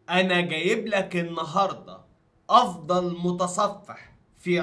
انا جايب لك النهارده افضل متصفح في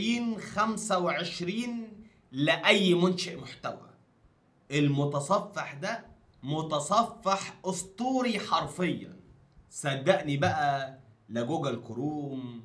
2025 لاي منشئ محتوى المتصفح ده متصفح اسطوري حرفيا صدقني بقى لا جوجل كروم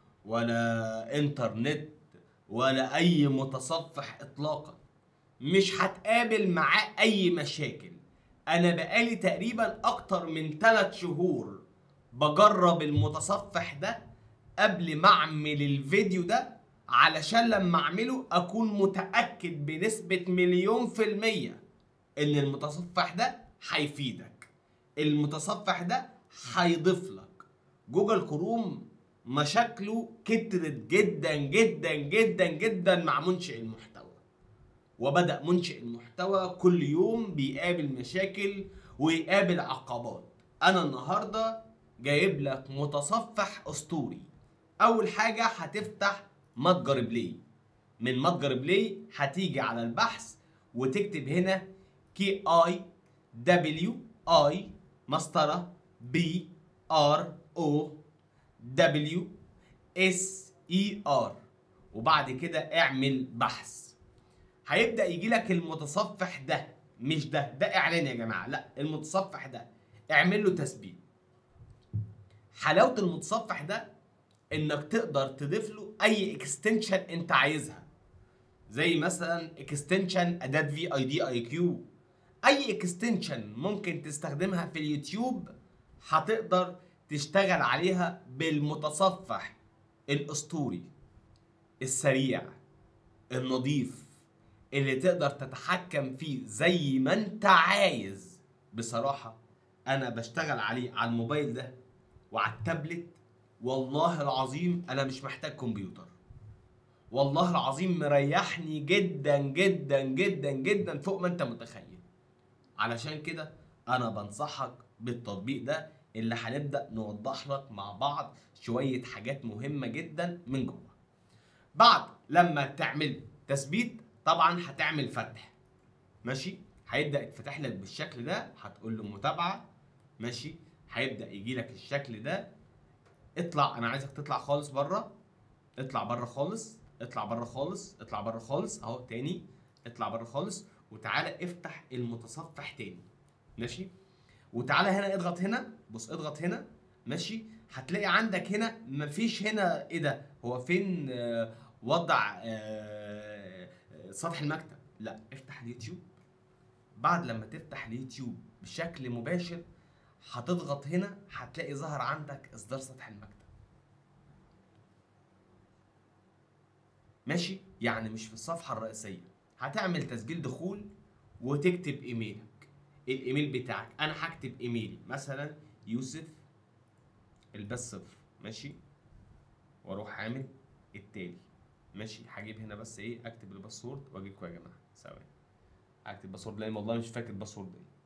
ولا انترنت ولا اي متصفح اطلاقا مش هتقابل معاه اي مشاكل انا بقالي تقريبا اكتر من 3 شهور بجرب المتصفح ده قبل ما اعمل الفيديو ده علشان لما اعمله اكون متأكد بنسبة مليون في المية ان المتصفح ده هيفيدك المتصفح ده هيضيف لك جوجل كروم مشاكله كترت جدا جدا جدا جدا مع منشئ المحتوى وبدأ منشئ المحتوى كل يوم بيقابل مشاكل ويقابل عقبات انا النهارده جايب لك متصفح اسطوري اول حاجه هتفتح متجر بلاي من متجر بلاي هتيجي على البحث وتكتب هنا كي اي دبليو اي مسطره بي ار او دبليو اس اي ار وبعد كده اعمل بحث هيبدا يجي لك المتصفح ده مش ده ده اعلان يا جماعه لا المتصفح ده اعمل له تثبيت حلاوه المتصفح ده انك تقدر تضيف له اي اكستنشن انت عايزها زي مثلا اكستنشن اداه في اي دي اي كيو اي اكستنشن ممكن تستخدمها في اليوتيوب هتقدر تشتغل عليها بالمتصفح الاسطوري السريع النظيف اللي تقدر تتحكم فيه زي ما انت عايز بصراحة انا بشتغل عليه على الموبايل ده وعلى التابلت والله العظيم انا مش محتاج كمبيوتر والله العظيم مريحني جدا جدا جدا جدا فوق ما انت متخيل علشان كده انا بنصحك بالتطبيق ده اللي هنبدا نوضح لك مع بعض شويه حاجات مهمه جدا من جوه بعد لما تعمل تثبيت طبعا هتعمل فتح ماشي هيبدا يتفتح لك بالشكل ده هتقول له متابعه ماشي هيبدا يجي لك الشكل ده اطلع انا عايزك تطلع خالص بره اطلع بره خالص اطلع بره خالص اطلع بره خالص اهو تاني اطلع بره خالص وتعالى افتح المتصفح تاني ماشي وتعالى هنا اضغط هنا بص اضغط هنا ماشي هتلاقي عندك هنا مفيش هنا ايه ده هو فين آه، وضع آه، آه، سطح المكتب لا افتح اليوتيوب بعد لما تفتح اليوتيوب بشكل مباشر هتضغط هنا هتلاقي ظهر عندك اصدار سطح المكتب ماشي يعني مش في الصفحه الرئيسيه هتعمل تسجيل دخول وتكتب ايميلك الايميل بتاعك انا هكتب ايميلي مثلا يوسف البس صفر ماشي واروح عامل التالي ماشي هجيب هنا بس ايه اكتب الباسورد واجيلكوا يا جماعه ثواني هكتب باسورد لان والله مش فاكر باسورد ايه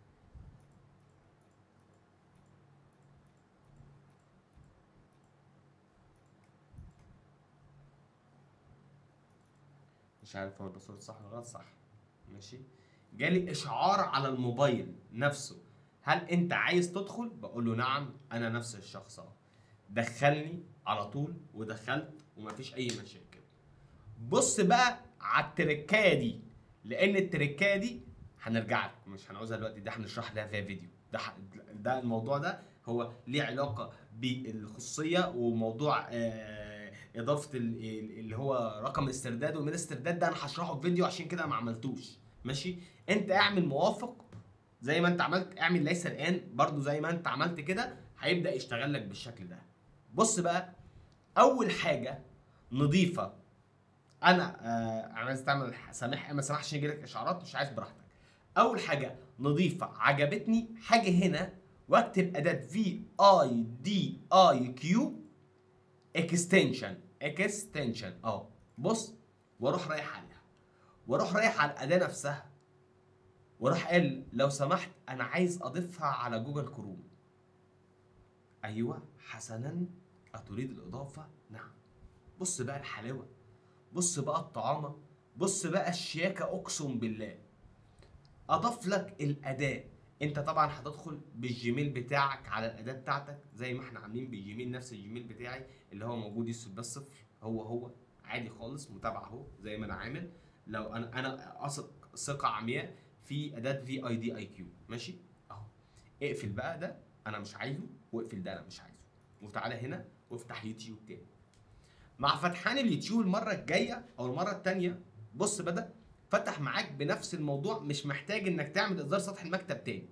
مش عارف هو الباسورد صح ولا غلط صح ماشي جالي اشعار على الموبايل نفسه هل انت عايز تدخل بقول له نعم انا نفس الشخص اهو دخلني على طول ودخلت ومفيش اي مشاكل بص بقى على التركايه دي لان التركايه دي هنرجع لك مش هنعوزها دلوقتي ده هنشرح لها فيها فيديو ده ح- ده الموضوع ده هو ليه علاقه بالخصوصيه وموضوع آه اضافه ال- ال- اللي هو رقم الاسترداد ومن الاسترداد ده انا هشرحه في فيديو عشان كده ما عملتوش ماشي انت اعمل موافق زي ما انت عملت اعمل ليس الان برضو زي ما انت عملت كده هيبدا يشتغل لك بالشكل ده بص بقى اول حاجه نضيفه انا آه عايز تعمل سامح ما سمحش يجي لك اشعارات مش عايز براحتك اول حاجه نضيفه عجبتني حاجه هنا واكتب اداه في اي دي اي كيو اكستنشن اكستنشن اه بص واروح رايح عليها واروح رايح على الاداه نفسها وراح قال لو سمحت انا عايز اضيفها على جوجل كروم ايوه حسنا اتريد الاضافه نعم بص بقى الحلاوه بص بقى الطعامه بص بقى الشياكه اقسم بالله اضاف لك الاداه انت طبعا هتدخل بالجيميل بتاعك على الاداه بتاعتك زي ما احنا عاملين بالجيميل نفس الجيميل بتاعي اللي هو موجود يسود بس صفر هو هو عادي خالص متابعه اهو زي ما انا عامل لو انا انا اثق ثقه عمياء في اداه في اي دي اي كيو ماشي اهو اقفل بقى ده انا مش عايزه واقفل ده انا مش عايزه وتعالى هنا وافتح يوتيوب تاني مع فتحان اليوتيوب المره الجايه او المره الثانيه بص بدا فتح معاك بنفس الموضوع مش محتاج انك تعمل اصدار سطح المكتب تاني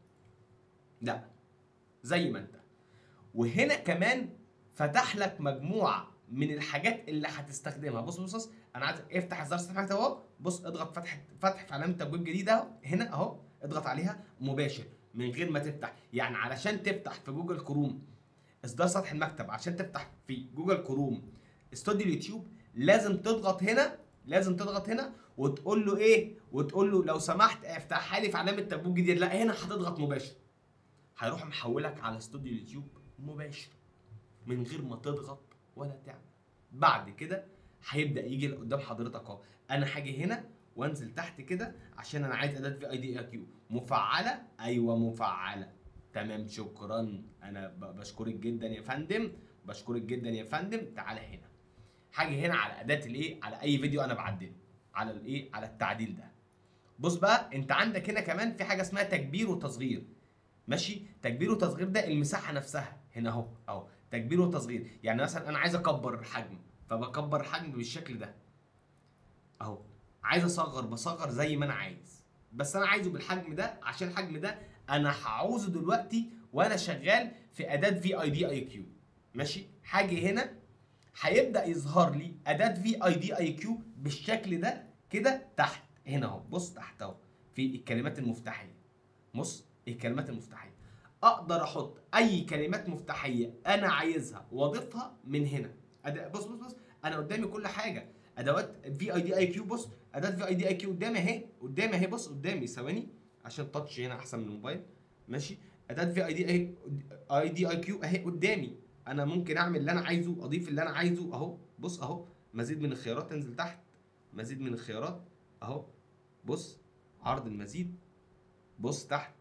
لا زي ما انت وهنا كمان فتح لك مجموعه من الحاجات اللي هتستخدمها بص بص بص انا عايز افتح اصدار سطح المكتب اهو بص اضغط فتح فتح في علامه تبويب جديده اهو هنا اهو اضغط عليها مباشر من غير ما تفتح يعني علشان تفتح في جوجل كروم اصدار سطح المكتب عشان تفتح في جوجل كروم استوديو اليوتيوب لازم تضغط هنا لازم تضغط هنا وتقول له ايه وتقول له لو سمحت افتحها لي في علامه تبويب جديد لا هنا هتضغط مباشر هيروح محولك على استوديو اليوتيوب مباشر من غير ما تضغط ولا تعمل بعد كده هيبدا يجي قدام حضرتك اهو انا هاجي هنا وانزل تحت كده عشان انا عايز اداه في اي دي اي كيو مفعله ايوه مفعله تمام شكرا انا ب- بشكرك جدا يا فندم بشكرك جدا يا فندم تعالى هنا هاجي هنا على اداه الايه على اي فيديو انا بعدله على الايه على التعديل ده بص بقى انت عندك هنا كمان في حاجه اسمها تكبير وتصغير ماشي تكبير وتصغير ده المساحه نفسها هنا اهو اهو تكبير وتصغير يعني مثلا انا عايز اكبر الحجم فبكبر الحجم بالشكل ده اهو عايز اصغر بصغر زي ما انا عايز بس انا عايزه بالحجم ده عشان الحجم ده انا هعوزه دلوقتي وانا شغال في اداه في اي دي اي كيو ماشي هاجي هنا هيبدا يظهر لي اداه في اي دي اي كيو بالشكل ده كده تحت هنا اهو بص تحت اهو في الكلمات المفتاحيه بص الكلمات المفتاحيه اقدر احط اي كلمات مفتاحيه انا عايزها واضيفها من هنا أد... بص بص بص انا قدامي كل حاجه ادوات في اي دي اي كيو بص اداه في اي دي اي كيو قدامي اهي قدامي اهي بص قدامي ثواني عشان التاتش هنا احسن من الموبايل ماشي اداه في اي دي اي اي دي اي كيو اهي قدامي انا ممكن اعمل اللي انا عايزه اضيف اللي انا عايزه اهو بص اهو مزيد من الخيارات تنزل تحت مزيد من الخيارات اهو بص عرض المزيد بص تحت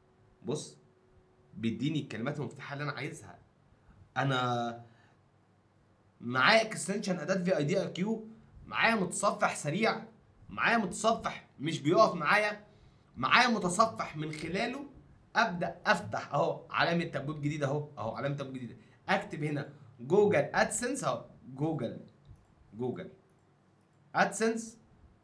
بص بيديني الكلمات المفتاحه اللي انا عايزها انا معايا اكستنشن اداه في اي دي اي كيو معايا متصفح سريع معايا متصفح مش بيقف معايا معايا متصفح من خلاله ابدا افتح اهو علامه تبويب جديده اهو اهو علامه تبويب جديده اكتب هنا جوجل ادسنس اهو جوجل جوجل ادسنس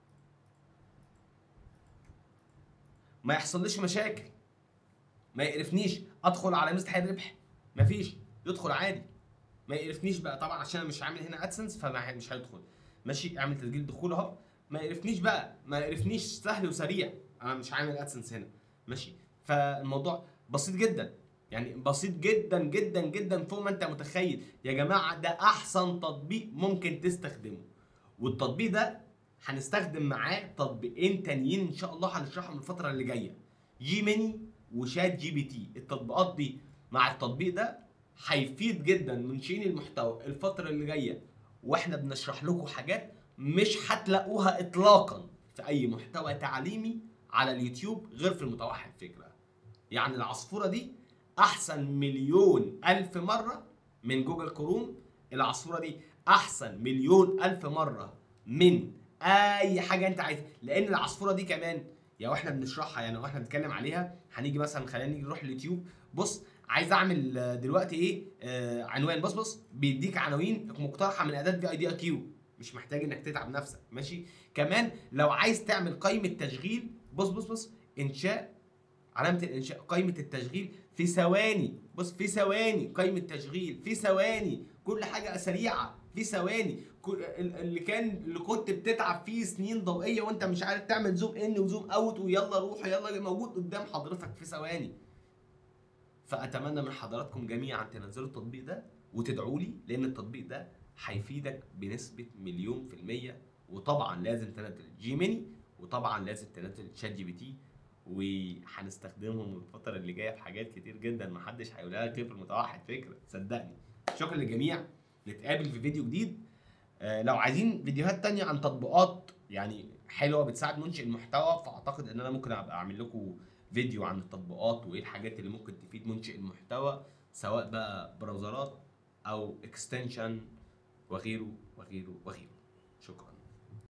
ما يحصليش مشاكل ما يقرفنيش ادخل على ميزه تحديد ربح مفيش يدخل عادي ما يقرفنيش بقى طبعا عشان انا مش عامل هنا ادسنس فمش هيدخل ماشي اعمل تسجيل دخول اهو ما يقرفنيش بقى ما يقرفنيش سهل وسريع انا مش عامل ادسنس هنا ماشي فالموضوع بسيط جدا يعني بسيط جدا جدا جدا فوق ما انت متخيل يا جماعه ده احسن تطبيق ممكن تستخدمه والتطبيق ده هنستخدم معاه تطبيقين تانيين ان شاء الله هنشرحهم الفتره اللي جايه جيميني وشات جي بي تي التطبيقات دي مع التطبيق ده هيفيد جدا منشئين المحتوى الفتره اللي جايه واحنا بنشرح لكم حاجات مش هتلاقوها اطلاقا في اي محتوى تعليمي على اليوتيوب غير في المتوحد فكره يعني العصفوره دي احسن مليون الف مره من جوجل كروم العصفوره دي احسن مليون الف مره من اي حاجه انت عايزها لان العصفوره دي كمان يا واحنا بنشرحها يعني واحنا بنتكلم عليها هنيجي مثلا خلينا نيجي نروح اليوتيوب بص عايز اعمل آه، دلوقتي ايه آه عنوان بص بص بيديك عناوين مقترحه من اداه في اي دي كيو مش محتاج انك تتعب نفسك ماشي كمان لو عايز تعمل قائمه تشغيل بص بص بص انشاء علامه الانشاء قائمه التشغيل في ثواني بص في ثواني قائمه تشغيل في ثواني كل حاجه سريعه في ثواني كل- ال- اللي كان اللي كنت بتتعب فيه سنين ضوئيه وانت مش عارف تعمل زوم ان وزوم اوت ويلا روح يلا موجود قدام حضرتك في ثواني فاتمنى من حضراتكم جميعا تنزلوا التطبيق ده وتدعوا لي لان التطبيق ده هيفيدك بنسبه مليون في الميه وطبعا لازم تنزل جيميني وطبعا لازم تنزل شات جي بي تي وهنستخدمهم الفتره اللي جايه في حاجات كتير جدا محدش هيقولها لك غير في المتوحد فكره صدقني شكرا للجميع نتقابل في فيديو جديد آه، لو عايزين فيديوهات تانية عن تطبيقات يعني حلوه بتساعد منشئ المحتوى فاعتقد ان انا ممكن ابقى اعمل لكم فيديو عن التطبيقات وايه الحاجات اللي ممكن تفيد منشئ المحتوى سواء بقى براوزرات او اكستنشن وغيره وغيره وغيره